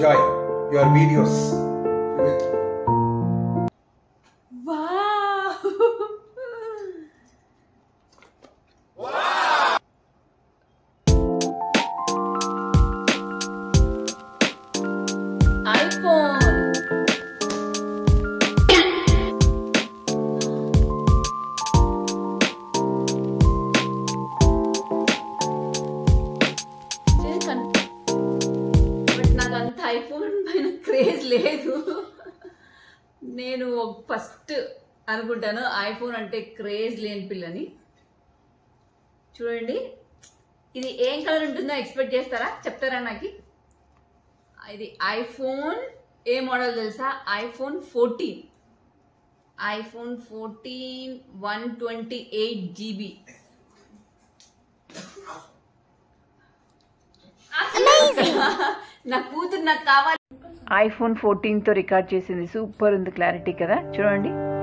enjoy your videos. Wow iPhone but నాకు అంత iPhone పైన క్రేజ్ లేదు నేను ఫస్ట్ అనుకుంటాను ఐఫోన్ అంటే క్రేజ్ లేని పిల్లని చూడండి ఇది ఏం కలర్ ఉంటుందో ఎక్స్పెక్ట్ చేస్తారా చెప్తారా నాకు ఇది ఐఫోన్ ఏ మోడల్ తెలుసా iPhone fourteen iPhone fourteen one twenty eight GB నా కూతురు నాకు కావాలి ఐఫోన్ ఫోర్టీన్తో రికార్డ్ చేసింది సూపర్ ఉంది క్లారిటీ కదా చూడండి